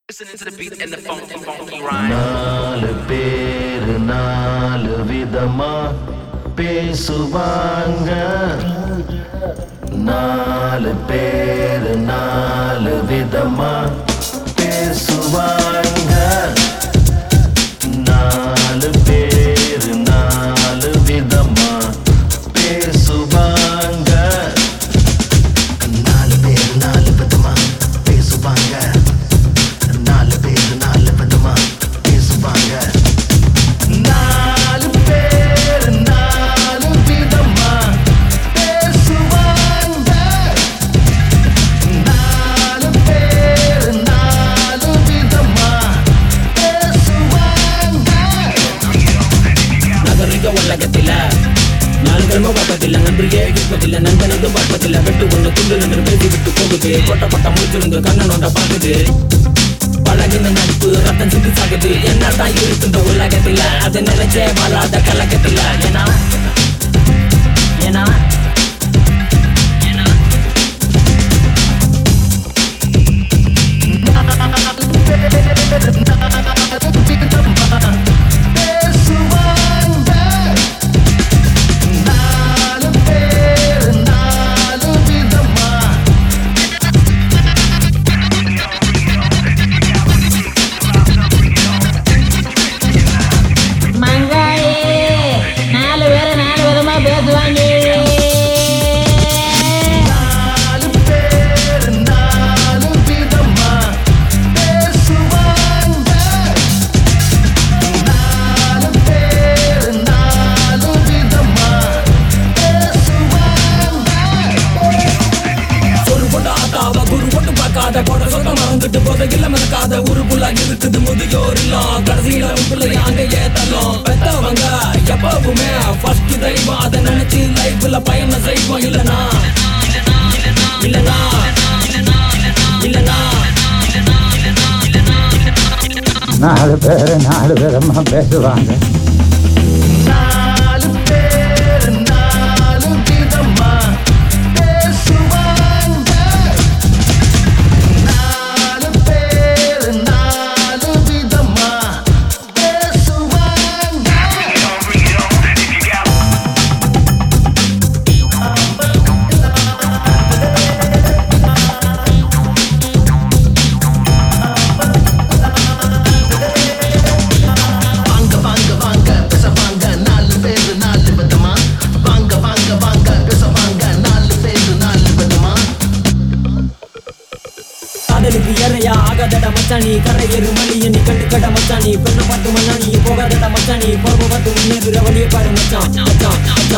Listening to the beat and the funky, funky rhyme. நாலு பேரு நாலு விதமா பேசுவாங்க நாலு பேரு நாலு விதமா பேசுவாங்க நாலு பேரு நாலு விதமா பேசுவாங்க நாலு பேரு நாலு விதமா பேசுவாங்க நாலு பேரு நாலு விதமா பேசுவாங்க நாலு பேரு நாலு விதமா பேசுவாங்க நாலு பேரு நாலு விதமா பேசுவாங்க நாகரிக உலகத்தில நாலு கிழமை பார்ப்பதில்ல நன்றியே இருப்பதில்ல நண்பனது பார்ப்பதில்ல வெட்டு ஒண்ணு துண்டு நின்று பேசி விட்டு போகுது கொட்ட கொட்ட முடிச்சிருந்து கண்ணன் ஒன்ற பார்க்குது பழகின நட்பு ரத்தம் சிந்தி சாகுது என்னதான் இருக்கு இந்த உலகத்தில அது நினைச்சே வராத கலக்கத்தில ஏன்னா ஏன்னா பேசுவாங்க நாலு பேரு நாலு விதமா மங்காயி நாலு பேர் நாலு விதமா பேசுவாங்க நாலு பேரு நாலு விதமா பேசுவாங்க நாலு பேரு நாலு விதமா பேசுவாங்க ஒரு பொண்ணு ஆத்தாவ குரு பொண்ணு பார்க்காத கொட சொந்த மறந்துட்டு போத இல்ல மறக்காத உருக்குள்ள இருக்குது முதியோர் இல்லம் கடைசியில உங்களை அங்க ஏத்தலாம் பெத்தவங்க எப்பவுமே ஃபர்ஸ்ட் தெய்வம் அதை நினைச்சு லைஃப்ல பயணம் செய்வோம் இல்லனா இல்லனா இல்லனா நாலு பேர் நாலு விதமாக பேசுவாங்க நாலு பேரு நாலு விதமா பேசுவாங்க நாலு பேரு நாலு விதமா பேசுவாங்க வாங்க வாங்க வாங்க பேச வாங்க நாலு பேரு நாலு விதமா வாங்க வாங்க வாங்க பேச வாங்க நாலு பேரு நாலு விதமா காதலுக்கு ஏறையா ஆகாதட மச்சானி கரையேறு மணி நீ கண்டு கட மச்சானி பெண்ணை பார்த்து மண்ணானி போகாதட மச்சானி பொறுப்பு பார்த்து முன்னேறுற வழியை பாரு மச்சான் மச்சான் மச்சான்